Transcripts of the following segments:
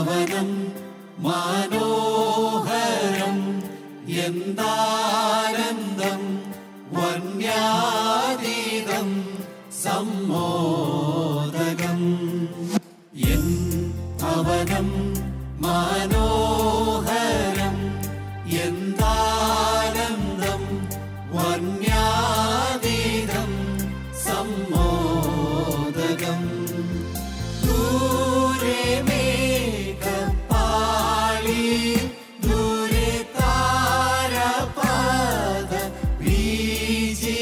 ഭവനം മനോഹരം എന്താനന്ദം വന്യാതീതം സമ്മോദകം എൻ ഭവനം മനോഹരം എന്താനന്ദം വന്യാതീതം സമ്മോദകം ദൂരെ മേഘപ്പാളി ദൂരെ താരപാത വീജി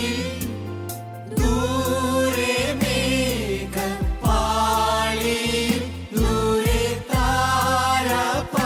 ദൂരെ മേഘപ്പാളി ദൂരെ താരപാത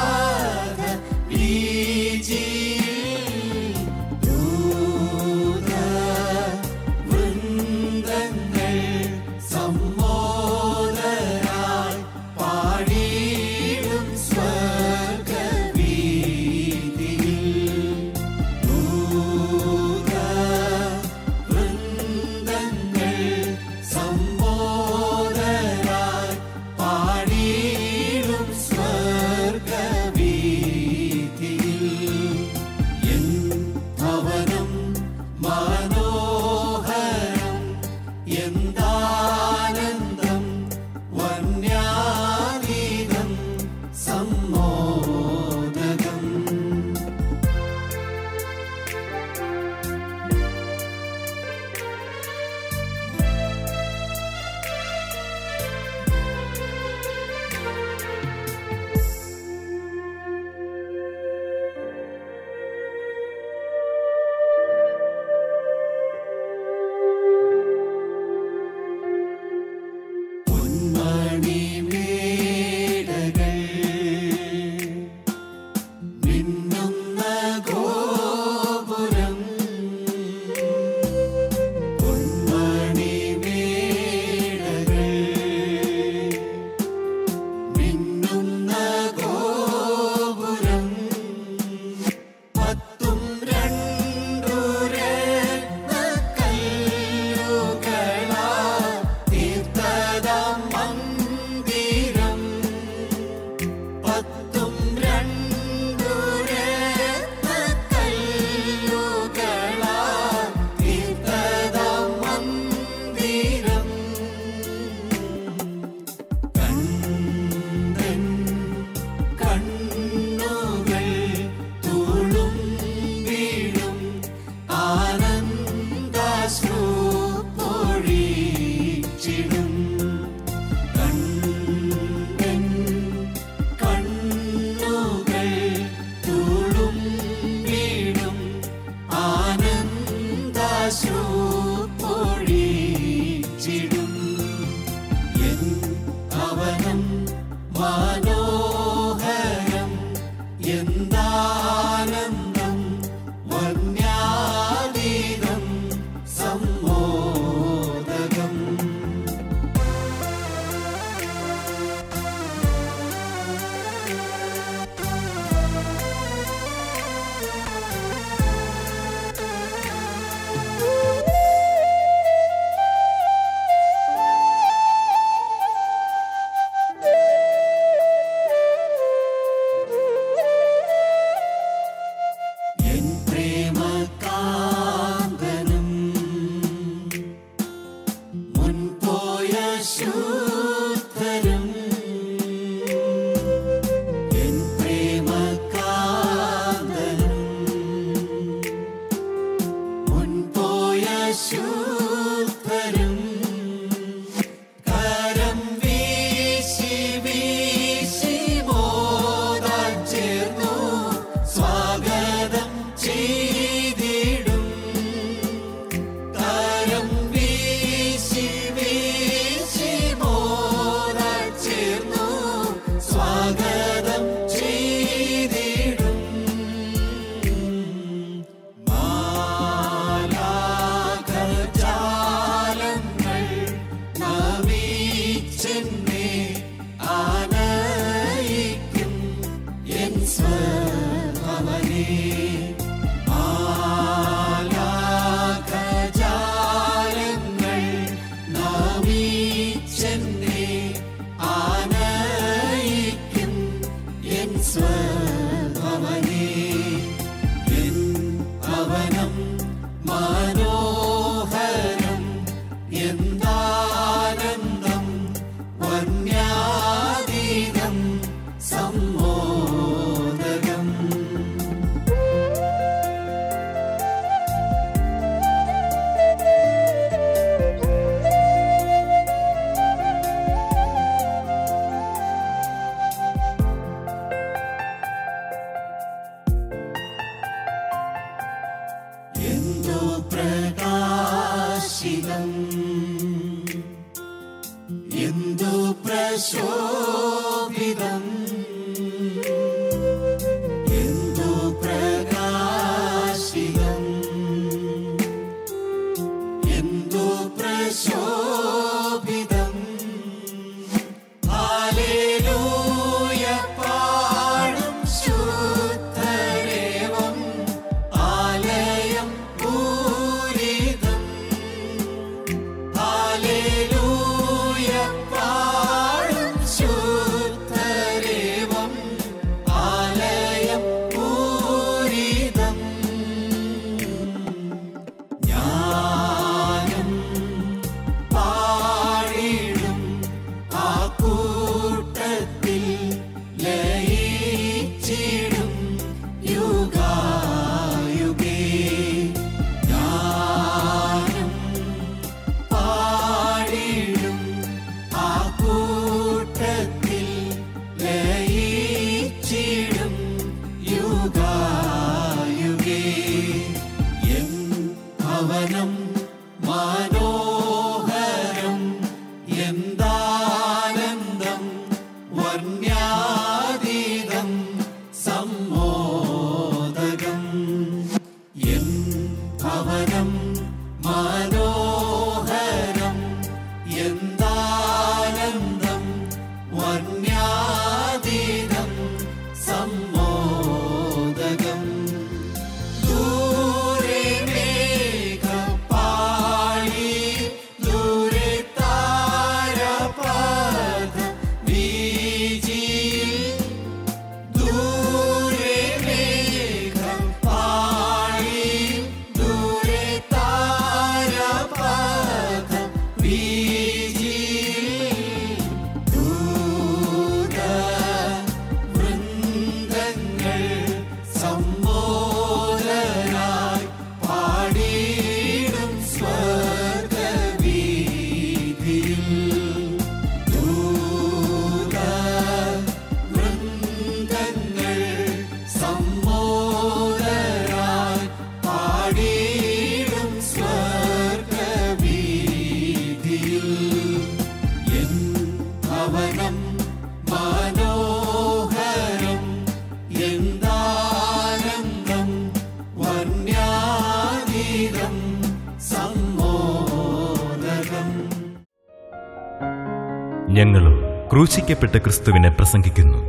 ഞങ്ങളും ക്രൂശിക്കപ്പെട്ട ക്രിസ്തുവിനെ പ്രസംഗിക്കുന്നു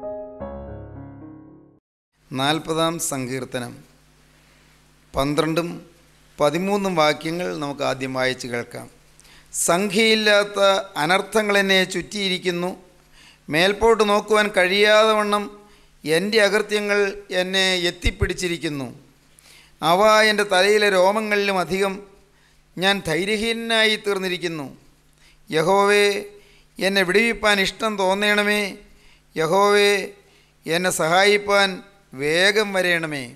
നാൽപ്പതാം സങ്കീർത്തനം പന്ത്രണ്ടും പതിമൂന്നും വാക്യങ്ങൾ നമുക്ക് ആദ്യം വായിച്ച് കേൾക്കാം സംഖ്യയില്ലാത്ത അനർത്ഥങ്ങൾ എന്നെ ചുറ്റിയിരിക്കുന്നു മേൽപോട്ട് നോക്കുവാൻ കഴിയാതെ വണ്ണം എൻ്റെ അകൃത്യങ്ങൾ എന്നെ എത്തിപ്പിടിച്ചിരിക്കുന്നു അവ എൻ്റെ തലയിലെ രോമങ്ങളിലും അധികം ഞാൻ ധൈര്യഹീനനായി തീർന്നിരിക്കുന്നു യഹോവേ എന്നെ വിടുവിപ്പാൻ ഇഷ്ടം തോന്നണമേ യഹോവേ എന്നെ സഹായിപ്പാൻ വേഗം വരയണമേ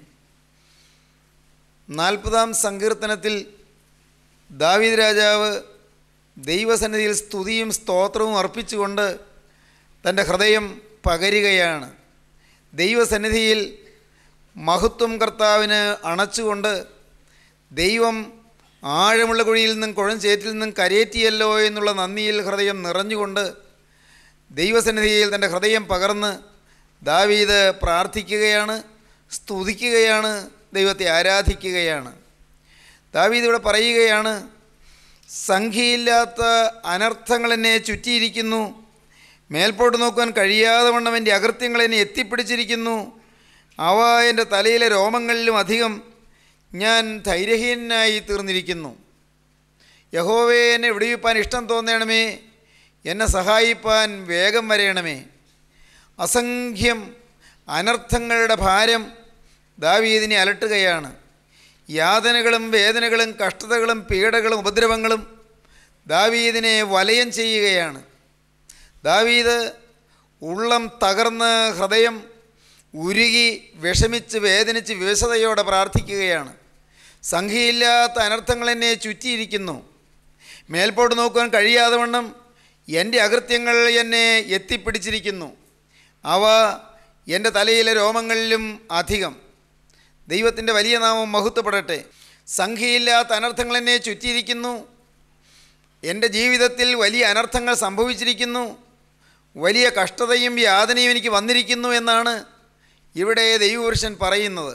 നാൽപ്പതാം സങ്കീർത്തനത്തിൽ ദാവീദ് രാജാവ് ദൈവസന്നിധിയിൽ സ്തുതിയും സ്തോത്രവും അർപ്പിച്ചുകൊണ്ട് തൻ്റെ ഹൃദയം പകരുകയാണ് ദൈവസന്നിധിയിൽ മഹത്വം കർത്താവിന് അണച്ചുകൊണ്ട് ദൈവം ആഴമുള്ള കുഴിയിൽ നിന്നും കുഴഞ്ചേറ്റിൽ നിന്നും കരയേറ്റിയല്ലോ എന്നുള്ള നന്ദിയിൽ ഹൃദയം നിറഞ്ഞുകൊണ്ട് ദൈവസന്നിധിയിൽ തൻ്റെ ഹൃദയം പകർന്ന് ദാവീദ് പ്രാർത്ഥിക്കുകയാണ് സ്തുതിക്കുകയാണ് ദൈവത്തെ ആരാധിക്കുകയാണ് ദാവീദ് ഇവിടെ പറയുകയാണ് സംഖ്യയില്ലാത്ത അനർത്ഥങ്ങൾ എന്നെ ചുറ്റിയിരിക്കുന്നു മേൽപോട്ട് നോക്കുവാൻ കഴിയാതെ വണ്ണം എൻ്റെ അകൃത്യങ്ങൾ എന്നെ എത്തിപ്പിടിച്ചിരിക്കുന്നു അവ എൻ്റെ തലയിലെ രോമങ്ങളിലും അധികം ഞാൻ ധൈര്യഹീനനായി തീർന്നിരിക്കുന്നു യഹോവേ എന്നെ വിടുവിപ്പാൻ ഇഷ്ടം തോന്നണമേ എന്നെ സഹായിപ്പാൻ വേഗം വരയണമേ അസംഖ്യം അനർത്ഥങ്ങളുടെ ഭാരം ദാവീദിനെ അലട്ടുകയാണ് യാതനകളും വേദനകളും കഷ്ടതകളും പീഡകളും ഉപദ്രവങ്ങളും ദാവീദിനെ വലയം ചെയ്യുകയാണ് ദാവീദ് ഉള്ളം തകർന്ന് ഹൃദയം ഉരുകി വിഷമിച്ച് വേദനിച്ച് വിവശതയോടെ പ്രാർത്ഥിക്കുകയാണ് സംഖ്യയില്ലാത്ത അനർത്ഥങ്ങൾ എന്നെ ചുറ്റിയിരിക്കുന്നു മേൽപോട്ട് നോക്കുവാൻ കഴിയാതെ വണ്ണം എൻ്റെ അകൃത്യങ്ങൾ എന്നെ എത്തിപ്പിടിച്ചിരിക്കുന്നു അവ എൻ്റെ തലയിലെ രോമങ്ങളിലും അധികം ദൈവത്തിൻ്റെ വലിയ നാമം മഹത്വപ്പെടട്ടെ സംഖ്യയില്ലാത്ത അനർത്ഥങ്ങൾ എന്നെ ചുറ്റിയിരിക്കുന്നു എൻ്റെ ജീവിതത്തിൽ വലിയ അനർത്ഥങ്ങൾ സംഭവിച്ചിരിക്കുന്നു വലിയ കഷ്ടതയും യാതനയും എനിക്ക് വന്നിരിക്കുന്നു എന്നാണ് ഇവിടെ ദൈവപുരുഷൻ പറയുന്നത്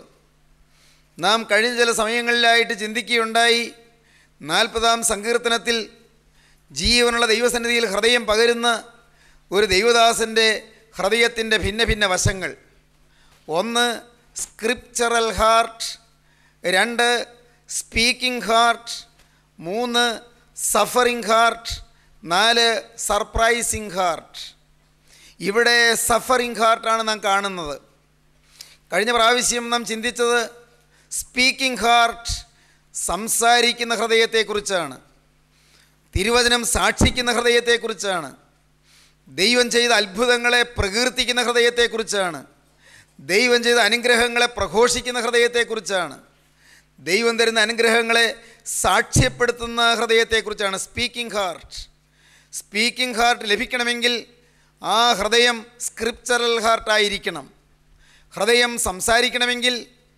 നാം കഴിഞ്ഞ ചില സമയങ്ങളിലായിട്ട് ചിന്തിക്കുകയുണ്ടായി നാൽപ്പതാം സങ്കീർത്തനത്തിൽ ജീവനുള്ള ദൈവസന്നിധിയിൽ ഹൃദയം പകരുന്ന ഒരു ദൈവദാസൻ്റെ ഹൃദയത്തിൻ്റെ ഭിന്ന ഭിന്ന വശങ്ങൾ ഒന്ന് സ്ക്രിപ്ചറൽ ഹാർട്ട് രണ്ട് സ്പീക്കിംഗ് ഹാർട്ട് മൂന്ന് സഫറിംഗ് ഹാർട്ട് നാല് സർപ്രൈസിംഗ് ഹാർട്ട് ഇവിടെ സഫറിംഗ് ഹാർട്ടാണ് നാം കാണുന്നത് കഴിഞ്ഞ പ്രാവശ്യം നാം ചിന്തിച്ചത് സ്പീക്കിംഗ് ഹാർട്ട് സംസാരിക്കുന്ന ഹൃദയത്തെക്കുറിച്ചാണ് തിരുവചനം സാക്ഷിക്കുന്ന ഹൃദയത്തെക്കുറിച്ചാണ് ദൈവം ചെയ്ത അത്ഭുതങ്ങളെ പ്രകീർത്തിക്കുന്ന ഹൃദയത്തെക്കുറിച്ചാണ് ദൈവം ചെയ്ത അനുഗ്രഹങ്ങളെ പ്രഘോഷിക്കുന്ന ഹൃദയത്തെക്കുറിച്ചാണ് ദൈവം തരുന്ന അനുഗ്രഹങ്ങളെ സാക്ഷ്യപ്പെടുത്തുന്ന ഹൃദയത്തെക്കുറിച്ചാണ് സ്പീക്കിംഗ് ഹാർട്ട് സ്പീക്കിംഗ് ഹാർട്ട് ലഭിക്കണമെങ്കിൽ ആ ഹൃദയം സ്ക്രിപ്ചറൽ ഹാർട്ടായിരിക്കണം ഹൃദയം സംസാരിക്കണമെങ്കിൽ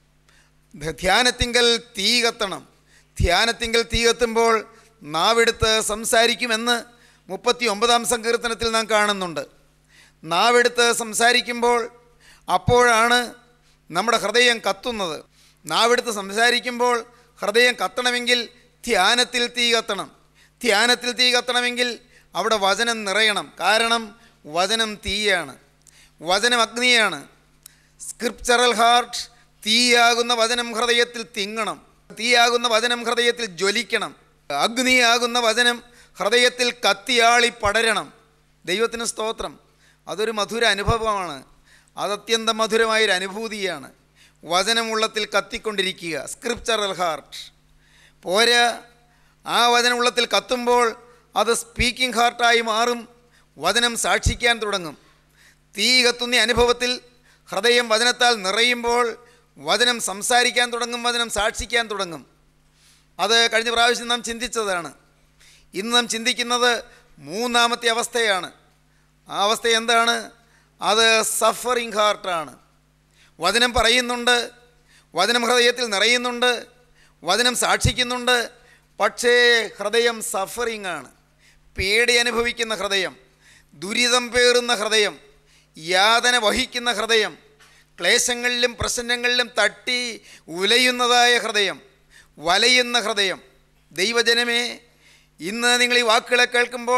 ധ്യാനത്തിങ്കൽ തീ കത്തണം ധ്യാനത്തിങ്കൽ തീ കത്തുമ്പോൾ നാവെടുത്ത് സംസാരിക്കുമെന്ന് മുപ്പത്തി ഒമ്പതാം സങ്കീർത്തനത്തിൽ നാം കാണുന്നുണ്ട് നാവെടുത്ത് സംസാരിക്കുമ്പോൾ അപ്പോഴാണ് നമ്മുടെ ഹൃദയം കത്തുന്നത് നാവെടുത്ത് സംസാരിക്കുമ്പോൾ ഹൃദയം കത്തണമെങ്കിൽ ധ്യാനത്തിൽ തീ കത്തണം ധ്യാനത്തിൽ തീ കത്തണമെങ്കിൽ അവിടെ വചനം നിറയണം കാരണം വചനം തീയാണ് വചനം അഗ്നിയാണ് സ്ക്രിപ്ചറൽ ഹാർട്ട് തീയാകുന്ന വചനം ഹൃദയത്തിൽ തിങ്ങണം തീയാകുന്ന വചനം ഹൃദയത്തിൽ ജ്വലിക്കണം അഗ്നിയാകുന്ന വചനം ഹൃദയത്തിൽ കത്തിയാളി പടരണം ദൈവത്തിന് സ്തോത്രം അതൊരു മധുര അനുഭവമാണ് അത് അത്യന്തം മധുരമായൊരു അനുഭൂതിയാണ് വചനമുള്ളത്തിൽ കത്തിക്കൊണ്ടിരിക്കുക സ്ക്രിപ്ചറൽ ഹാർട്ട് പോരാ ആ വചനമുള്ളത്തിൽ കത്തുമ്പോൾ അത് സ്പീക്കിംഗ് ഹാർട്ടായി മാറും വചനം സാക്ഷിക്കാൻ തുടങ്ങും തീ കത്തുന്ന അനുഭവത്തിൽ ഹൃദയം വചനത്താൽ നിറയുമ്പോൾ വചനം സംസാരിക്കാൻ തുടങ്ങും വചനം സാക്ഷിക്കാൻ തുടങ്ങും അത് കഴിഞ്ഞ പ്രാവശ്യം നാം ചിന്തിച്ചതാണ് ഇന്ന് നാം ചിന്തിക്കുന്നത് മൂന്നാമത്തെ അവസ്ഥയാണ് ആ അവസ്ഥ എന്താണ് അത് സഫറിങ് ഹാർട്ടാണ് വചനം പറയുന്നുണ്ട് വചനം ഹൃദയത്തിൽ നിറയുന്നുണ്ട് വചനം സാക്ഷിക്കുന്നുണ്ട് പക്ഷേ ഹൃദയം സഫറിങ് ആണ് പേടി അനുഭവിക്കുന്ന ഹൃദയം ദുരിതം പേറുന്ന ഹൃദയം യാതന വഹിക്കുന്ന ഹൃദയം ക്ലേശങ്ങളിലും പ്രശ്നങ്ങളിലും തട്ടി ഉലയുന്നതായ ഹൃദയം വലയുന്ന ഹൃദയം ദൈവജനമേ ഇന്ന് നിങ്ങൾ ഈ വാക്കുകളെ കേൾക്കുമ്പോൾ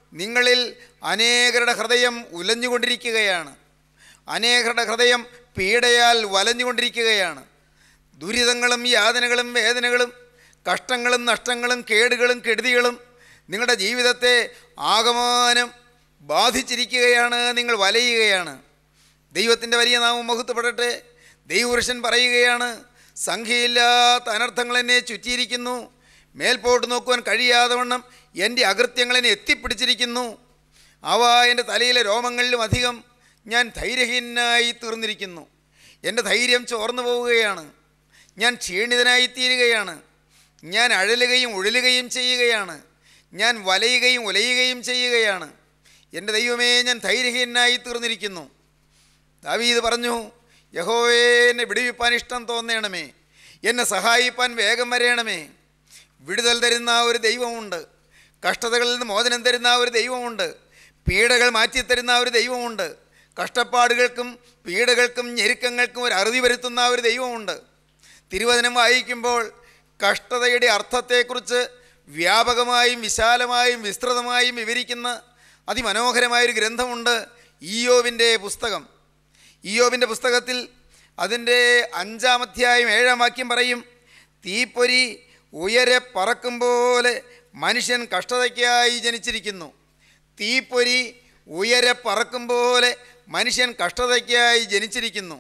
നിങ്ങളിൽ അനേകരുടെ ഹൃദയം ഉലഞ്ഞുകൊണ്ടിരിക്കുകയാണ് അനേകരുടെ ഹൃദയം പീഡയാൽ വലഞ്ഞുകൊണ്ടിരിക്കുകയാണ് ദുരിതങ്ങളും യാതനകളും വേദനകളും കഷ്ടങ്ങളും നഷ്ടങ്ങളും കേടുകളും കെടുതികളും നിങ്ങളുടെ ജീവിതത്തെ ആകമാനം ബാധിച്ചിരിക്കുകയാണ് നിങ്ങൾ വലയുകയാണ് ദൈവത്തിൻ്റെ വലിയ നാമം മഹത്വപ്പെടട്ടെ ദൈവപുരുഷൻ പറയുകയാണ് സംഖ്യയില്ലാത്ത അനർത്ഥങ്ങൾ എന്നെ ചുറ്റിയിരിക്കുന്നു മേൽപോട്ട് നോക്കുവാൻ കഴിയാതെ വണ്ണം എൻ്റെ അകൃത്യങ്ങൾ എന്നെ എത്തിപ്പിടിച്ചിരിക്കുന്നു അവ എൻ്റെ തലയിലെ രോമങ്ങളിലും അധികം ഞാൻ ധൈര്യഹീനായി തീർന്നിരിക്കുന്നു എൻ്റെ ധൈര്യം ചോർന്നു പോവുകയാണ് ഞാൻ ക്ഷീണിതനായി തീരുകയാണ് ഞാൻ അഴലുകയും ഉഴലുകയും ചെയ്യുകയാണ് ഞാൻ വലയുകയും ഉലയുകയും ചെയ്യുകയാണ് എൻ്റെ ദൈവമേ ഞാൻ ധൈര്യഹീനായി തീർന്നിരിക്കുന്നു ദാവീദ് പറഞ്ഞു യഹോവേ എന്നെ വിടുവിപ്പാൻ ഇഷ്ടം തോന്നണമേ എന്നെ സഹായിപ്പാൻ വേഗം വരയണമേ വിടുതൽ തരുന്ന ഒരു ദൈവമുണ്ട് കഷ്ടതകളിൽ നിന്ന് മോചനം തരുന്ന ഒരു ദൈവമുണ്ട് പീഡകൾ മാറ്റിത്തരുന്ന ഒരു ദൈവമുണ്ട് കഷ്ടപ്പാടുകൾക്കും പീഡകൾക്കും ഞെരുക്കങ്ങൾക്കും ഒരു അറുതി വരുത്തുന്ന ഒരു ദൈവമുണ്ട് തിരുവചനം വായിക്കുമ്പോൾ കഷ്ടതയുടെ അർത്ഥത്തെക്കുറിച്ച് വ്യാപകമായും വിശാലമായും വിസ്തൃതമായും വിവരിക്കുന്ന അതിമനോഹരമായൊരു ഗ്രന്ഥമുണ്ട് ഇയോവിൻ്റെ പുസ്തകം ഇയോബിൻ്റെ പുസ്തകത്തിൽ അതിൻ്റെ അഞ്ചാം അധ്യായം ഏഴാം വാക്യം പറയും തീപ്പൊരി ഉയരെ പറക്കും പോലെ മനുഷ്യൻ കഷ്ടതയ്ക്കായി ജനിച്ചിരിക്കുന്നു തീപ്പൊരി ഉയരെ പറക്കും പോലെ മനുഷ്യൻ കഷ്ടതയ്ക്കായി ജനിച്ചിരിക്കുന്നു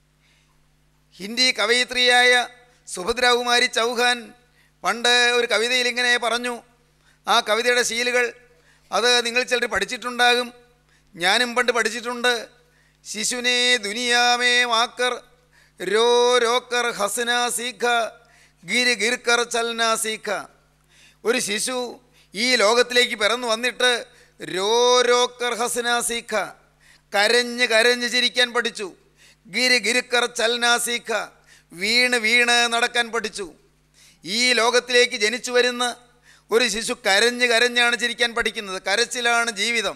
ഹിന്ദി കവയിത്രിയായ സുഭദ്രാകുമാരി ചൗഹാൻ പണ്ട് ഒരു കവിതയിൽ ഇങ്ങനെ പറഞ്ഞു ആ കവിതയുടെ ശീലുകൾ അത് നിങ്ങൾ ചിലർ പഠിച്ചിട്ടുണ്ടാകും ഞാനും പണ്ട് പഠിച്ചിട്ടുണ്ട് ശിശുനെ ദുനിയാമേ മാക്കർ രോ രോക്കർ ഹസന സീഖ ഗിര് ഗിർക്കർ ചലന സീഖ ഒരു ശിശു ഈ ലോകത്തിലേക്ക് പിറന്നു വന്നിട്ട് രോ രോക്കർ ഹസന സീഖ കരഞ്ഞ് കരഞ്ഞ് ചിരിക്കാൻ പഠിച്ചു ഗിര് ഗിരുക്കർ ചലന സീഖ വീണ് വീണ് നടക്കാൻ പഠിച്ചു ഈ ലോകത്തിലേക്ക് ജനിച്ചു വരുന്ന ഒരു ശിശു കരഞ്ഞ് കരഞ്ഞാണ് ചിരിക്കാൻ പഠിക്കുന്നത് കരച്ചിലാണ് ജീവിതം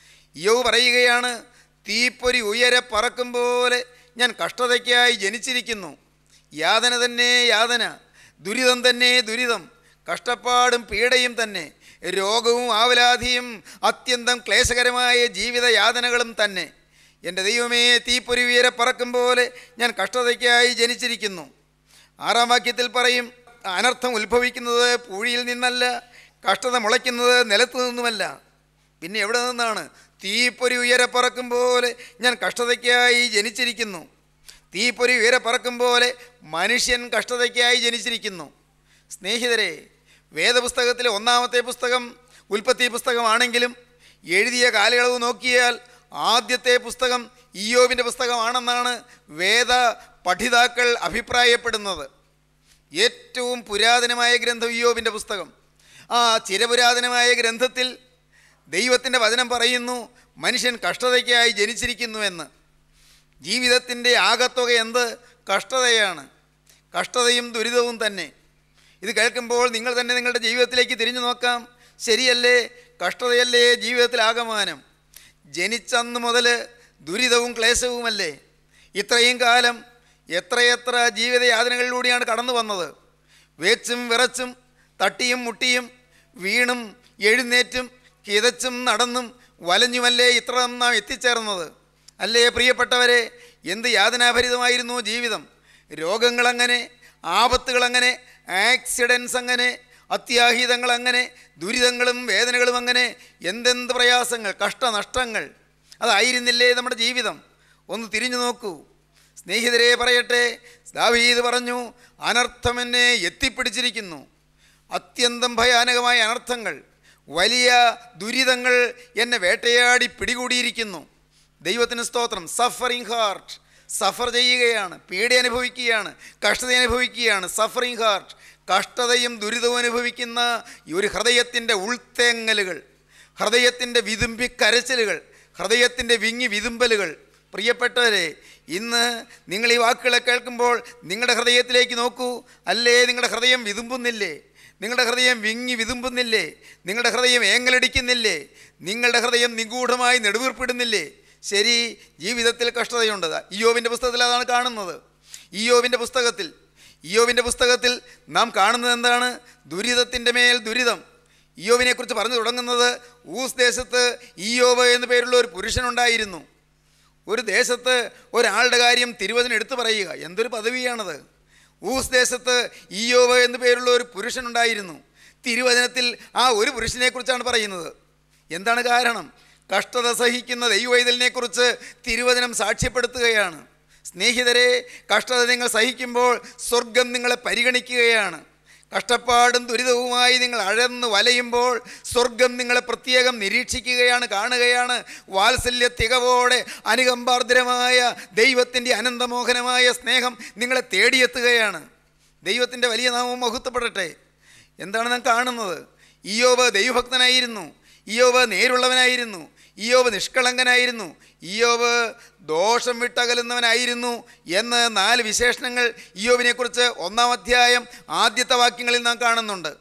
യോ പറയുകയാണ് തീപ്പൊരി ഉയരെ പറക്കും പോലെ ഞാൻ കഷ്ടതയ്ക്കായി ജനിച്ചിരിക്കുന്നു യാതന തന്നെ യാതന ദുരിതം തന്നെ ദുരിതം കഷ്ടപ്പാടും പീഡയും തന്നെ രോഗവും ആവലാധിയും അത്യന്തം ക്ലേശകരമായ ജീവിത യാതനകളും തന്നെ എൻ്റെ ദൈവമേ തീപ്പൊരി ഉയരെ പറക്കും പോലെ ഞാൻ കഷ്ടതയ്ക്കായി ജനിച്ചിരിക്കുന്നു ആറാം വാക്യത്തിൽ പറയും അനർത്ഥം ഉത്ഭവിക്കുന്നത് പൂഴിയിൽ നിന്നല്ല കഷ്ടത മുളയ്ക്കുന്നത് നിലത്തു നിന്നുമല്ല പിന്നെ എവിടെ നിന്നാണ് തീപ്പൊരി ഉയരെ പറക്കും പോലെ ഞാൻ കഷ്ടതയ്ക്കായി ജനിച്ചിരിക്കുന്നു തീപ്പൊരി ഉയരെ പറക്കും പോലെ മനുഷ്യൻ കഷ്ടതയ്ക്കായി ജനിച്ചിരിക്കുന്നു സ്നേഹിതരെ വേദപുസ്തകത്തിലെ ഒന്നാമത്തെ പുസ്തകം ഉൽപ്പത്തി പുസ്തകമാണെങ്കിലും എഴുതിയ കാലയളവ് നോക്കിയാൽ ആദ്യത്തെ പുസ്തകം ഇയോബിൻ്റെ പുസ്തകമാണെന്നാണ് വേദ പഠിതാക്കൾ അഭിപ്രായപ്പെടുന്നത് ഏറ്റവും പുരാതനമായ ഗ്രന്ഥം ഇയോബിൻ്റെ പുസ്തകം ആ ചിരപുരാതനമായ ഗ്രന്ഥത്തിൽ ദൈവത്തിൻ്റെ വചനം പറയുന്നു മനുഷ്യൻ കഷ്ടതയ്ക്കായി ജനിച്ചിരിക്കുന്നുവെന്ന് ജീവിതത്തിൻ്റെ ആകത്തുക എന്ത് കഷ്ടതയാണ് കഷ്ടതയും ദുരിതവും തന്നെ ഇത് കേൾക്കുമ്പോൾ നിങ്ങൾ തന്നെ നിങ്ങളുടെ ജീവിതത്തിലേക്ക് തിരിഞ്ഞു നോക്കാം ശരിയല്ലേ കഷ്ടതയല്ലേ ജീവിതത്തിൽ ആകമാനം ജനിച്ചന്ന് മുതൽ ദുരിതവും ക്ലേശവുമല്ലേ ഇത്രയും കാലം എത്രയെത്ര ജീവിതയാതനകളിലൂടെയാണ് കടന്നു വന്നത് വേച്ചും വിറച്ചും തട്ടിയും മുട്ടിയും വീണും എഴുന്നേറ്റും കിതച്ചും നടന്നും വലഞ്ഞുമല്ലേ ഇത്ര നാം എത്തിച്ചേർന്നത് അല്ലേ പ്രിയപ്പെട്ടവരെ എന്ത് യാതനാഭരിതമായിരുന്നു ജീവിതം രോഗങ്ങളങ്ങനെ ആപത്തുകളങ്ങനെ ആക്സിഡൻസ് അങ്ങനെ അത്യാഹിതങ്ങൾ അങ്ങനെ ദുരിതങ്ങളും വേദനകളും അങ്ങനെ എന്തെന്ത് പ്രയാസങ്ങൾ കഷ്ടനഷ്ടങ്ങൾ അതായിരുന്നില്ലേ നമ്മുടെ ജീവിതം ഒന്ന് തിരിഞ്ഞു നോക്കൂ സ്നേഹിതരെ പറയട്ടെ ദാവീദ് പറഞ്ഞു അനർത്ഥം എന്നെ എത്തിപ്പിടിച്ചിരിക്കുന്നു അത്യന്തം ഭയാനകമായ അനർത്ഥങ്ങൾ വലിയ ദുരിതങ്ങൾ എന്നെ വേട്ടയാടി പിടികൂടിയിരിക്കുന്നു ദൈവത്തിന് സ്തോത്രം സഫറിങ് ഹാർട്ട് സഫർ ചെയ്യുകയാണ് പീഡ അനുഭവിക്കുകയാണ് കഷ്ടത അനുഭവിക്കുകയാണ് സഫറിങ് ഹാർട്ട് കഷ്ടതയും ദുരിതവും അനുഭവിക്കുന്ന ഈ ഒരു ഹൃദയത്തിൻ്റെ ഉൾത്തേങ്ങലുകൾ ഹൃദയത്തിൻ്റെ വിതുമ്പി കരച്ചിലുകൾ ഹൃദയത്തിൻ്റെ വിങ്ങി വിതുമ്പലുകൾ പ്രിയപ്പെട്ടവരെ ഇന്ന് നിങ്ങൾ ഈ വാക്കുകളെ കേൾക്കുമ്പോൾ നിങ്ങളുടെ ഹൃദയത്തിലേക്ക് നോക്കൂ അല്ലേ നിങ്ങളുടെ ഹൃദയം വിതുമ്പുന്നില്ലേ നിങ്ങളുടെ ഹൃദയം വിങ്ങി വിതുമ്പുന്നില്ലേ നിങ്ങളുടെ ഹൃദയം ഏങ്ങലടിക്കുന്നില്ലേ നിങ്ങളുടെ ഹൃദയം നിഗൂഢമായി നെടുവീർപ്പിടുന്നില്ലേ ശരി ജീവിതത്തിൽ കഷ്ടതയുണ്ട് ഇയോവിൻ്റെ പുസ്തകത്തിൽ അതാണ് കാണുന്നത് ഇയോവിൻ്റെ പുസ്തകത്തിൽ ഇയോവിൻ്റെ പുസ്തകത്തിൽ നാം കാണുന്നത് എന്താണ് ദുരിതത്തിൻ്റെ മേൽ ദുരിതം ഇയോബിനെ കുറിച്ച് പറഞ്ഞു തുടങ്ങുന്നത് ഊസ് ദേശത്ത് ഇയോബ് എന്നു പേരുള്ള ഒരു പുരുഷനുണ്ടായിരുന്നു ഒരു ദേശത്ത് ഒരാളുടെ കാര്യം തിരുവചനം എടുത്തു പറയുക എന്തൊരു പദവിയാണത് ഊസ് ദേശത്ത് ഇയോബ് എന്നു പേരുള്ള ഒരു പുരുഷനുണ്ടായിരുന്നു തിരുവചനത്തിൽ ആ ഒരു പുരുഷനെക്കുറിച്ചാണ് പറയുന്നത് എന്താണ് കാരണം കഷ്ടത സഹിക്കുന്ന ദൈവവൈതലിനെക്കുറിച്ച് തിരുവചനം സാക്ഷ്യപ്പെടുത്തുകയാണ് സ്നേഹിതരെ കഷ്ടത നിങ്ങൾ സഹിക്കുമ്പോൾ സ്വർഗം നിങ്ങളെ പരിഗണിക്കുകയാണ് കഷ്ടപ്പാടും ദുരിതവുമായി നിങ്ങൾ അഴന്ന് വലയുമ്പോൾ സ്വർഗം നിങ്ങളെ പ്രത്യേകം നിരീക്ഷിക്കുകയാണ് കാണുകയാണ് വാത്സല്യ തികവോടെ അനുകമ്പാർദ്രമായ ദൈവത്തിൻ്റെ അനന്തമോഹനമായ സ്നേഹം നിങ്ങളെ തേടിയെത്തുകയാണ് ദൈവത്തിൻ്റെ വലിയ നാമം മഹത്വപ്പെടട്ടെ എന്താണ് നാം കാണുന്നത് ഇയോബ് ദൈവഭക്തനായിരുന്നു ഇയോബ് നേരുള്ളവനായിരുന്നു ഇയോബ് നിഷ്കളങ്കനായിരുന്നു ഇയോബ് ദോഷം വിട്ടകലുന്നവനായിരുന്നു എന്ന് നാല് വിശേഷണങ്ങൾ ഇയോബിനെക്കുറിച്ച് ഒന്നാം അധ്യായം ആദ്യത്തെ വാക്യങ്ങളിൽ നാം കാണുന്നുണ്ട്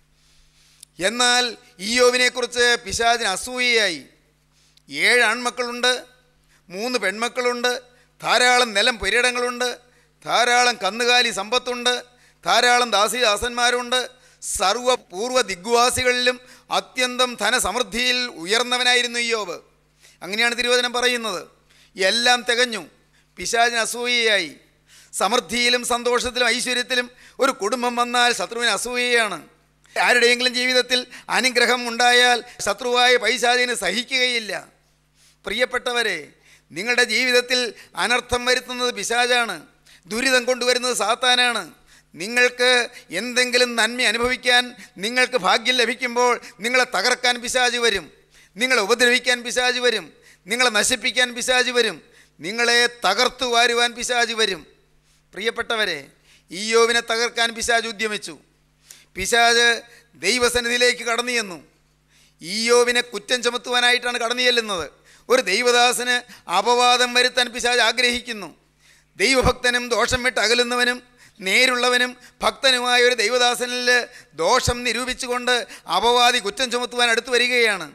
എന്നാൽ ഇയോബിനെക്കുറിച്ച് പിശാചിന് അസൂയയായി ഏഴ് ആൺമക്കളുണ്ട് മൂന്ന് പെൺമക്കളുണ്ട് ധാരാളം നിലം പുരയിടങ്ങളുണ്ട് ധാരാളം കന്നുകാലി സമ്പത്തുണ്ട് ധാരാളം ദാസിദാസന്മാരുണ്ട് സർവ പൂർവ്വ ദിഗ്വാസികളിലും അത്യന്തം ധനസമൃദ്ധിയിൽ ഉയർന്നവനായിരുന്നു ഇയോബ് അങ്ങനെയാണ് തിരുവചനം പറയുന്നത് എല്ലാം തികഞ്ഞു പിശാചിന് അസൂയയായി സമൃദ്ധിയിലും സന്തോഷത്തിലും ഐശ്വര്യത്തിലും ഒരു കുടുംബം വന്നാൽ ശത്രുവിന് അസൂയയാണ് ആരുടെയെങ്കിലും ജീവിതത്തിൽ അനുഗ്രഹം ഉണ്ടായാൽ ശത്രുവായ പൈശാചിന് സഹിക്കുകയില്ല പ്രിയപ്പെട്ടവരെ നിങ്ങളുടെ ജീവിതത്തിൽ അനർത്ഥം വരുത്തുന്നത് പിശാചാണ് ദുരിതം കൊണ്ടുവരുന്നത് സാത്താനാണ് നിങ്ങൾക്ക് എന്തെങ്കിലും നന്മ അനുഭവിക്കാൻ നിങ്ങൾക്ക് ഭാഗ്യം ലഭിക്കുമ്പോൾ നിങ്ങളെ തകർക്കാൻ പിശാച് വരും നിങ്ങളെ ഉപദ്രവിക്കാൻ പിശാച് വരും നിങ്ങളെ നശിപ്പിക്കാൻ പിശാച് വരും നിങ്ങളെ തകർത്തു വാരുവാൻ പിശാച് വരും പ്രിയപ്പെട്ടവരെ ഈ യോവിനെ തകർക്കാൻ പിശാജ് ഉദ്യമിച്ചു പിശാജ് ദൈവസന്നിധിയിലേക്ക് കടന്നു ചെന്നു ഈയോവിനെ കുറ്റം ചുമത്തുവാനായിട്ടാണ് കടന്നു ചെല്ലുന്നത് ഒരു ദൈവദാസന് അപവാദം വരുത്താൻ പിശാജ് ആഗ്രഹിക്കുന്നു ദൈവഭക്തനും ദോഷം വിട്ട് അകലുന്നവനും നേരുള്ളവനും ഭക്തനുമായ ഒരു ദൈവദാസനിൽ ദോഷം നിരൂപിച്ചുകൊണ്ട് അപവാദി കുറ്റം ചുമത്തുവാൻ അടുത്തു വരികയാണ്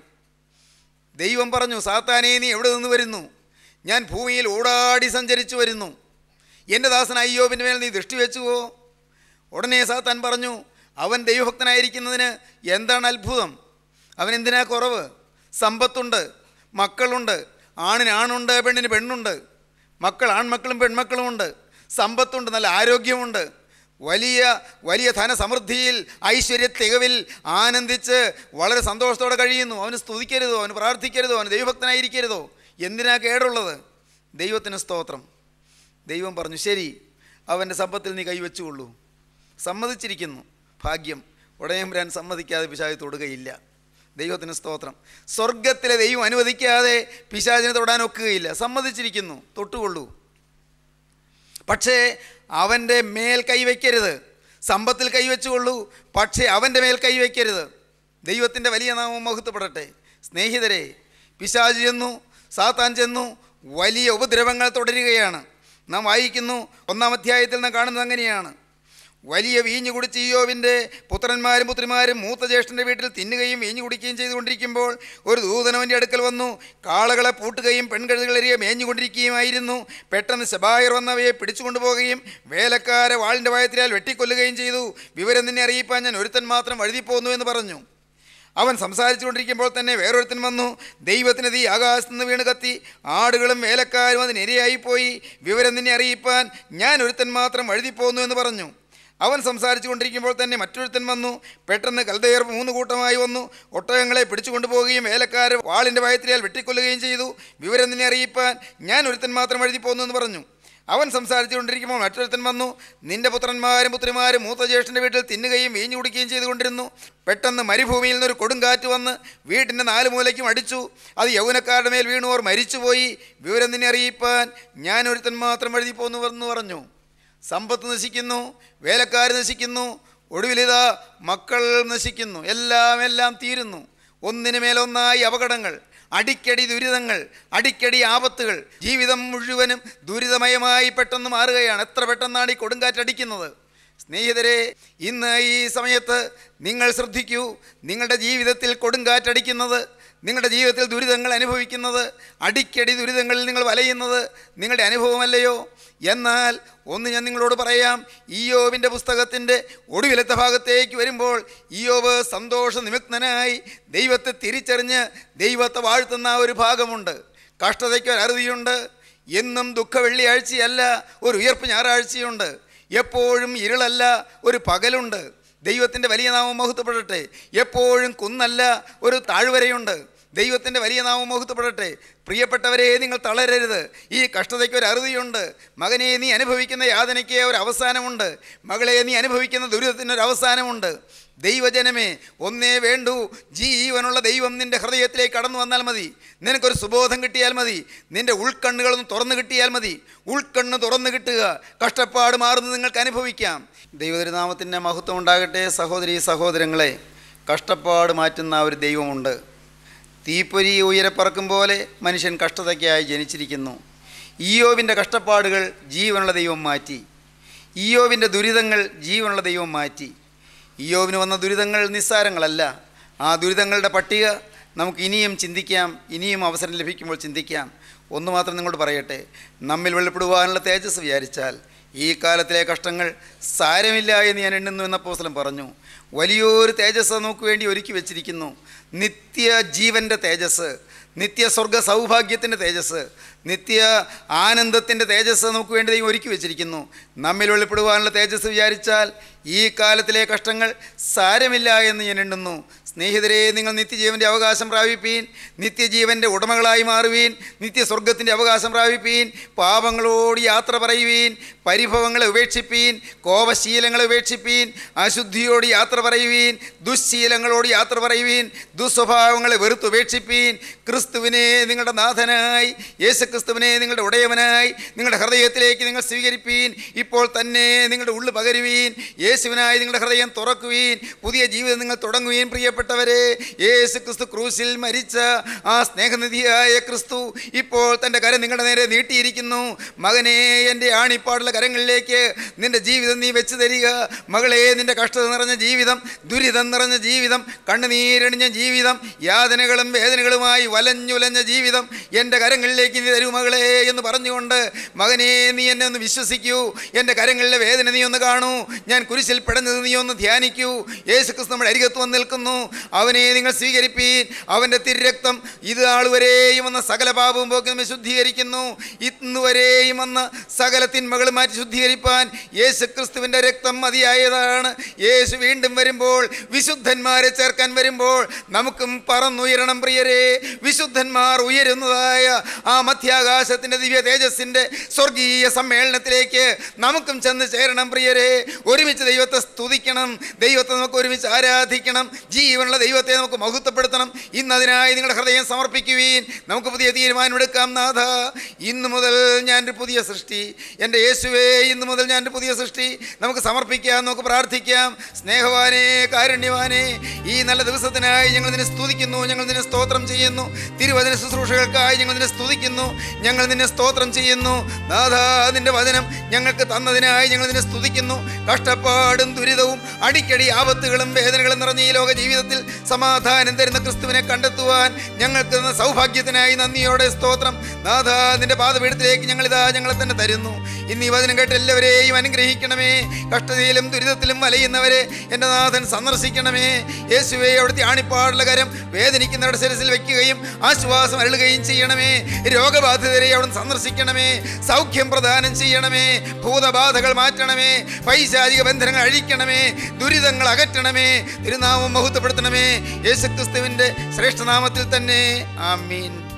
ദൈവം പറഞ്ഞു സാത്താനേ നീ എവിടെ നിന്ന് വരുന്നു ഞാൻ ഭൂമിയിൽ ഓടാടി സഞ്ചരിച്ചു വരുന്നു എൻ്റെ ദാസൻ അയ്യോബിൻ്റെ മേൽ നീ ദൃഷ്ടി വെച്ചുവോ ഉടനെ സാത്താൻ പറഞ്ഞു അവൻ ദൈവഭക്തനായിരിക്കുന്നതിന് എന്താണ് അത്ഭുതം അവൻ എന്തിനാ കുറവ് സമ്പത്തുണ്ട് മക്കളുണ്ട് ആണിന് ആണുണ്ട് പെണ്ണിന് പെണ്ണുണ്ട് മക്കൾ ആൺമക്കളും പെൺമക്കളുമുണ്ട് സമ്പത്തുണ്ട് നല്ല ആരോഗ്യമുണ്ട് വലിയ വലിയ ധനസമൃദ്ധിയിൽ ഐശ്വര്യ തികവിൽ ആനന്ദിച്ച് വളരെ സന്തോഷത്തോടെ കഴിയുന്നു അവന് സ്തുതിക്കരുതോ അവന് പ്രാർത്ഥിക്കരുതോ അവന് ദൈവഭക്തനായിരിക്കരുതോ എന്തിനാ കേടുള്ളത് ദൈവത്തിന് സ്തോത്രം ദൈവം പറഞ്ഞു ശരി അവൻ്റെ സമ്പത്തിൽ നീ കൈവച്ചുകൊള്ളൂ സമ്മതിച്ചിരിക്കുന്നു ഭാഗ്യം ഉടയമ്പരാൻ സമ്മതിക്കാതെ പിശാചി തൊടുകയില്ല ദൈവത്തിന് സ്തോത്രം സ്വർഗത്തിലെ ദൈവം അനുവദിക്കാതെ പിശാചിനെ തൊടാൻ ഒക്കുകയില്ല സമ്മതിച്ചിരിക്കുന്നു തൊട്ടുകൊള്ളൂ പക്ഷേ അവൻ്റെ മേൽ കൈവയ്ക്കരുത് സമ്പത്തിൽ കൈവച്ചുകൊള്ളൂ പക്ഷേ അവൻ്റെ മേൽ കൈവയ്ക്കരുത് ദൈവത്തിൻ്റെ വലിയ നാമം മഹത്വപ്പെടട്ടെ സ്നേഹിതരെ പിശാജ് ചെന്നു സാത്താൻ ചെന്നു വലിയ ഉപദ്രവങ്ങൾ തുടരുകയാണ് നാം വായിക്കുന്നു ഒന്നാം അധ്യായത്തിൽ നാം കാണുന്നത് അങ്ങനെയാണ് വലിയ വീഞ്ഞു കുടിച്ച് ഇയോവിൻ്റെ പുത്രന്മാരും പുത്രിമാരും മൂത്ത ജ്യേഷ്ഠൻ്റെ വീട്ടിൽ തിന്നുകയും വീഞ്ഞു കുടിക്കുകയും ചെയ്തുകൊണ്ടിരിക്കുമ്പോൾ ഒരു ദൂതനവൻ്റെ അടുക്കൽ വന്നു കാളകളെ പൂട്ടുകയും പെൺകഴുതുകളെറിയെ മേഞ്ഞുകൊണ്ടിരിക്കുകയുമായിരുന്നു പെട്ടെന്ന് ശബായർ വന്നവയെ പിടിച്ചുകൊണ്ടുപോകുകയും വേലക്കാരെ വാളിൻ്റെ വായത്തിലാൽ വെട്ടിക്കൊല്ലുകയും ചെയ്തു വിവരം നിന്നെ അറിയിപ്പാൻ ഞാൻ ഒരുത്തൻ മാത്രം വഴുതിപ്പോന്നു എന്ന് പറഞ്ഞു അവൻ സംസാരിച്ചുകൊണ്ടിരിക്കുമ്പോൾ തന്നെ വേറൊരുത്തൻ വന്നു ദൈവത്തിന് തീ ആകാശത്ത് നിന്ന് വീണ് കത്തി ആടുകളും വേലക്കാരും അതിനിരയായിപ്പോയി വിവരം നിന്നെ അറിയിപ്പാൻ ഞാൻ ഒരുത്തൻ മാത്രം വഴുതിപ്പോന്നു എന്ന് പറഞ്ഞു അവൻ സംസാരിച്ചു കൊണ്ടിരിക്കുമ്പോൾ തന്നെ മറ്റൊരുത്തൻ വന്നു പെട്ടെന്ന് കൽദയർ മൂന്ന് കൂട്ടമായി വന്നു ഒട്ടകങ്ങളെ പിടിച്ചുകൊണ്ടുപോവുകയും വേലക്കാരെ വാളിൻ്റെ വയത്തിലാൽ വെട്ടിക്കൊല്ലുകയും ചെയ്തു വിവരം നിന്നെ അറിയിപ്പാൻ ഞാൻ ഒരുത്തൻ മാത്രം എഴുതിപ്പോന്നു എന്ന് പറഞ്ഞു അവൻ സംസാരിച്ചുകൊണ്ടിരിക്കുമ്പോൾ മറ്റൊരുത്തൻ വന്നു നിന്റെ പുത്രന്മാരും പുത്രിമാരും മൂത്ത ജ്യേഷ്ഠൻ്റെ വീട്ടിൽ തിന്നുകയും വീഞ്ഞു കുടിക്കുകയും ചെയ്തുകൊണ്ടിരുന്നു പെട്ടെന്ന് മരുഭൂമിയിൽ നിന്നൊരു കൊടുങ്കാറ്റ് വന്ന് വീട്ടിൻ്റെ നാല് മൂലയ്ക്കും അടിച്ചു അത് യൗവനക്കാരുടെ മേൽ വീണുവർ മരിച്ചുപോയി വിവരം നിന്നെ അറിയിപ്പാൻ ഞാൻ ഒരുത്തൻ മാത്രം എഴുതിപ്പോന്നു എന്ന് പറഞ്ഞു സമ്പത്ത് നശിക്കുന്നു വേലക്കാർ നശിക്കുന്നു ഒടുവിലിതാ മക്കൾ നശിക്കുന്നു എല്ലാം എല്ലാം തീരുന്നു ഒന്നിനു മേലൊന്നായി അപകടങ്ങൾ അടിക്കടി ദുരിതങ്ങൾ അടിക്കടി ആപത്തുകൾ ജീവിതം മുഴുവനും ദുരിതമയമായി പെട്ടെന്ന് മാറുകയാണ് എത്ര പെട്ടെന്നാണ് ഈ കൊടുങ്കാറ്റടിക്കുന്നത് സ്നേഹിതരെ ഇന്ന് ഈ സമയത്ത് നിങ്ങൾ ശ്രദ്ധിക്കൂ നിങ്ങളുടെ ജീവിതത്തിൽ കൊടുങ്കാറ്റടിക്കുന്നത് നിങ്ങളുടെ ജീവിതത്തിൽ ദുരിതങ്ങൾ അനുഭവിക്കുന്നത് അടിക്കടി ദുരിതങ്ങളിൽ നിങ്ങൾ വലയുന്നത് നിങ്ങളുടെ അനുഭവമല്ലയോ എന്നാൽ ഒന്ന് ഞാൻ നിങ്ങളോട് പറയാം ഇയോബിൻ്റെ പുസ്തകത്തിൻ്റെ ഒടുവിലത്തെ ഭാഗത്തേക്ക് വരുമ്പോൾ ഇയോബ് സന്തോഷ നിമഗ്നനായി ദൈവത്തെ തിരിച്ചറിഞ്ഞ് ദൈവത്തെ വാഴ്ത്തുന്ന ആ ഒരു ഭാഗമുണ്ട് കഷ്ടതയ്ക്ക് ഒരു അറുതിയുണ്ട് എന്നും ദുഃഖ വെള്ളിയാഴ്ചയല്ല ഒരു ഉയർപ്പ് ഞായറാഴ്ചയുണ്ട് എപ്പോഴും ഇരുളല്ല ഒരു പകലുണ്ട് ദൈവത്തിൻ്റെ വലിയ നാമം മഹത്വപ്പെടട്ടെ എപ്പോഴും കുന്നല്ല ഒരു താഴ്വരയുണ്ട് ദൈവത്തിൻ്റെ വലിയ നാമം മഹത്വപ്പെടട്ടെ പ്രിയപ്പെട്ടവരെ നിങ്ങൾ തളരരുത് ഈ കഷ്ടതയ്ക്ക് ഒരു അറുതിയുണ്ട് മകനെ നീ അനുഭവിക്കുന്ന യാതനയ്ക്ക് ഒരു അവസാനമുണ്ട് മകളെ നീ അനുഭവിക്കുന്ന ദുരിതത്തിന് ഒരു അവസാനമുണ്ട് ദൈവജനമേ ഒന്നേ വേണ്ടൂ ജീവനുള്ള ദൈവം നിന്റെ ഹൃദയത്തിലേക്ക് കടന്നു വന്നാൽ മതി നിനക്കൊരു സുബോധം കിട്ടിയാൽ മതി നിന്റെ ഉൾക്കണ്ണുകളൊന്ന് തുറന്നു കിട്ടിയാൽ മതി ഉൾക്കണ്ണ് തുറന്നു കിട്ടുക കഷ്ടപ്പാട് മാറുന്നത് നിങ്ങൾക്ക് അനുഭവിക്കാം ദൈവതിരുനാമത്തിൻ്റെ മഹത്വം ഉണ്ടാകട്ടെ സഹോദരി സഹോദരങ്ങളെ കഷ്ടപ്പാട് മാറ്റുന്ന ഒരു ദൈവമുണ്ട് തീപ്പൊരി ഉയരെ പറക്കും പോലെ മനുഷ്യൻ കഷ്ടതയ്ക്കായി ജനിച്ചിരിക്കുന്നു ഈയോവിൻ്റെ കഷ്ടപ്പാടുകൾ ജീവനുള്ള ദൈവം മാറ്റി ഈയോവിൻ്റെ ദുരിതങ്ങൾ ജീവനുള്ള ദൈവം മാറ്റി ഈയോവിന് വന്ന ദുരിതങ്ങൾ നിസ്സാരങ്ങളല്ല ആ ദുരിതങ്ങളുടെ പട്ടിക നമുക്ക് ഇനിയും ചിന്തിക്കാം ഇനിയും അവസരം ലഭിക്കുമ്പോൾ ചിന്തിക്കാം ഒന്ന് മാത്രം നിങ്ങളോട് പറയട്ടെ നമ്മിൽ വെളിപ്പെടുവാനുള്ള തേജസ് വിചാരിച്ചാൽ ഈ കാലത്തിലെ കഷ്ടങ്ങൾ സാരമില്ല എന്ന് ഞാൻ എണ്ണുന്നു എന്ന പോസ്ലം പറഞ്ഞു വലിയൊരു തേജസ് നമുക്ക് വേണ്ടി ഒരുക്കി വെച്ചിരിക്കുന്നു നിത്യ ജീവൻ്റെ തേജസ് നിത്യ സ്വർഗ സൗഭാഗ്യത്തിൻ്റെ തേജസ് നിത്യ ആനന്ദത്തിൻ്റെ തേജസ് നമുക്ക് വേണ്ടി ദൈവം ഒരുക്കി വെച്ചിരിക്കുന്നു നമ്മിൽ വെളിപ്പെടുവാനുള്ള തേജസ് വിചാരിച്ചാൽ ഈ കാലത്തിലെ കഷ്ടങ്ങൾ സാരമില്ല എന്ന് ഞാൻ എണ്ണുന്നു സ്നേഹിതരെ നിങ്ങൾ നിത്യജീവൻ്റെ അവകാശം പ്രാപിപ്പീൻ നിത്യജീവൻ്റെ ഉടമകളായി മാറുവീൻ നിത്യസ്വർഗത്തിൻ്റെ അവകാശം പ്രാപിപ്പീൻ പാപങ്ങളോട് യാത്ര പറയുവീൻ പരിഭവങ്ങളെ ഉപേക്ഷിപ്പീൻ കോപശീലങ്ങളെ ഉപേക്ഷിപ്പീൻ അശുദ്ധിയോട് യാത്ര പറയുവീൻ ദുശ്ശീലങ്ങളോട് യാത്ര പറയുവീൻ ദുസ്വഭാവങ്ങളെ വെറുത്തുപേക്ഷിപ്പീൻ ക്രിസ്തുവിനെ നിങ്ങളുടെ നാഥനായി യേശുക്രിസ്തുവിനെ നിങ്ങളുടെ ഉടയവനായി നിങ്ങളുടെ ഹൃദയത്തിലേക്ക് നിങ്ങൾ സ്വീകരിപ്പീൻ ഇപ്പോൾ തന്നെ നിങ്ങളുടെ ഉള്ളു പകരുവീൻ യേശുവിനായി നിങ്ങളുടെ ഹൃദയം തുറക്കുവീൻ പുതിയ ജീവിതം നിങ്ങൾ തുടങ്ങുവീൻ പ്രിയപ്പെട്ടവരെ യേശു ക്രിസ്തു ക്രൂശിൽ മരിച്ച ആ സ്നേഹനിധിയായ ക്രിസ്തു ഇപ്പോൾ തൻ്റെ കരം നിങ്ങളുടെ നേരെ നീട്ടിയിരിക്കുന്നു മകനെ എൻ്റെ ആണിപ്പാടുള്ള കരങ്ങളിലേക്ക് നിൻ്റെ ജീവിതം നീ വെച്ച് തരിക മകളെ നിൻ്റെ കഷ്ടത നിറഞ്ഞ ജീവിതം ദുരിതം നിറഞ്ഞ ജീവിതം കണ്ണുനീരണിഞ്ഞ ജീവിതം യാതനകളും വേദനകളുമായി വലഞ്ഞുലഞ്ഞ ജീവിതം എൻ്റെ കരങ്ങളിലേക്ക് നീ തരൂ മകളെ എന്ന് പറഞ്ഞുകൊണ്ട് മകനെ നീ എന്നെ ഒന്ന് വിശ്വസിക്കൂ എൻ്റെ കരങ്ങളിലെ വേദന നീ ഒന്ന് കാണൂ ഞാൻ കുരിശിൽ പെടഞ്ഞത് നീ ഒന്ന് ധ്യാനിക്കൂ യേശു ക്രിസ്തു നമ്മുടെ അരികത്ത് വന്ന് നിൽക്കുന്നു അവനെ നിങ്ങൾ സ്വീകരിപ്പീൻ അവൻ്റെ തിരുരക്തം ഇത് ആളുവരെയും വന്ന സകല പാപവും പോക്കി നമ്മെ ശുദ്ധീകരിക്കുന്നു ഇന്നുവരെയും വന്ന സകല തിന്മകൾ മാറ്റി ശുദ്ധീകരിപ്പാൻ യേശു ക്രിസ്തുവിൻ്റെ രക്തം മതിയായതാണ് യേശു വീണ്ടും വരുമ്പോൾ വിശുദ്ധന്മാരെ ചേർക്കാൻ വരുമ്പോൾ നമുക്കും പറന്നുയരണം പ്രിയരെ വിശുദ്ധന്മാർ ഉയരുന്നതായ ആ മധ്യാകാശത്തിൻ്റെ ദിവ്യ തേജസ്സിൻ്റെ സ്വർഗീയ സമ്മേളനത്തിലേക്ക് നമുക്കും ചെന്ന് ചേരണം പ്രിയരെ ഒരുമിച്ച് ദൈവത്തെ സ്തുതിക്കണം ദൈവത്തെ നമുക്ക് ഒരുമിച്ച് ആരാധിക്കണം ജീവനുള്ള ദൈവത്തെ നമുക്ക് മഹത്വപ്പെടുത്തണം ഇന്ന് അതിനായി നിങ്ങളുടെ ഹൃദയം സമർപ്പിക്കുവീൻ നമുക്ക് പുതിയ തീരുമാനമെടുക്കാം നാഥ ഇന്ന് മുതൽ ഞാനൊരു പുതിയ സൃഷ്ടി എൻ്റെ യേശുവേ ഇന്ന് മുതൽ ഞാനൊരു പുതിയ സൃഷ്ടി നമുക്ക് സമർപ്പിക്കാം നമുക്ക് പ്രാർത്ഥിക്കാം സ്നേഹവാനെ കാരുണ്യവാനെ ഈ നല്ല ദിവസത്തിനായി ഞങ്ങൾ നിന്നെ സ്തുതിക്കുന്നു ഞങ്ങൾ നിന്നെ സ്തോത്രം ചെയ്യുന്നു തിരുവചന ശുശ്രൂഷകൾക്കായി ഞങ്ങൾ നിന്നെ സ്തുതിക്കുന്നു ഞങ്ങൾ നിന്നെ സ്തോത്രം ചെയ്യുന്നു നാഥ നിന്റെ വചനം ഞങ്ങൾക്ക് തന്നതിനായി ഞങ്ങൾ നിന്നെ സ്തുതിക്കുന്നു കഷ്ടപ്പാടും ദുരിതവും അടിക്കടി ആപത്തുകളും വേദനകളും നിറഞ്ഞ ഈ ലോക ജീവിതത്തിൽ സമാധാനം തരുന്ന ക്രിസ്തുവിനെ കണ്ടെത്തുവാൻ ഞങ്ങൾക്ക് തന്ന സൗഭാഗ്യത്തിനായി നന്ദിയോടെ സ്തോത്രം നാഥ നിന്റെ പാതപീഠത്തിലേക്ക് ഞങ്ങളിതാ ഞങ്ങളെ തന്നെ തരുന്നു ഇന്ന് ഈ വചനം കേട്ട് എല്ലാവരെയും അനുഗ്രഹിക്കണമേ കഷ്ടതയിലും ദുരിതത്തിലും വലയുന്നവരെ എൻ്റെ നാഥൻ സന്ദർശിക്കണമേ യേശുവെ അവിടുത്തെ ആണിപ്പാടുള്ള കരം വേദനിക്കുന്നവരുടെ ശിരസിൽ വയ്ക്കുകയും ആശ്വാസം അരുളുകയും ചെയ്യണമേ രോഗബാധിതരെ അവിടുന്ന് സന്ദർശിക്കണമേ സൗഖ്യം പ്രദാനം ചെയ്യണമേ ഭൂതബാധകൾ മാറ്റണമേ പൈശാചിക ബന്ധനങ്ങൾ അഴിക്കണമേ ദുരിതങ്ങൾ അകറ്റണമേ തിരുനാമം മഹത്വപ്പെടുത്തണമേ യേശുക്രിസ്തുവിൻ്റെ ശ്രേഷ്ഠനാമത്തിൽ തന്നെ ആമീൻ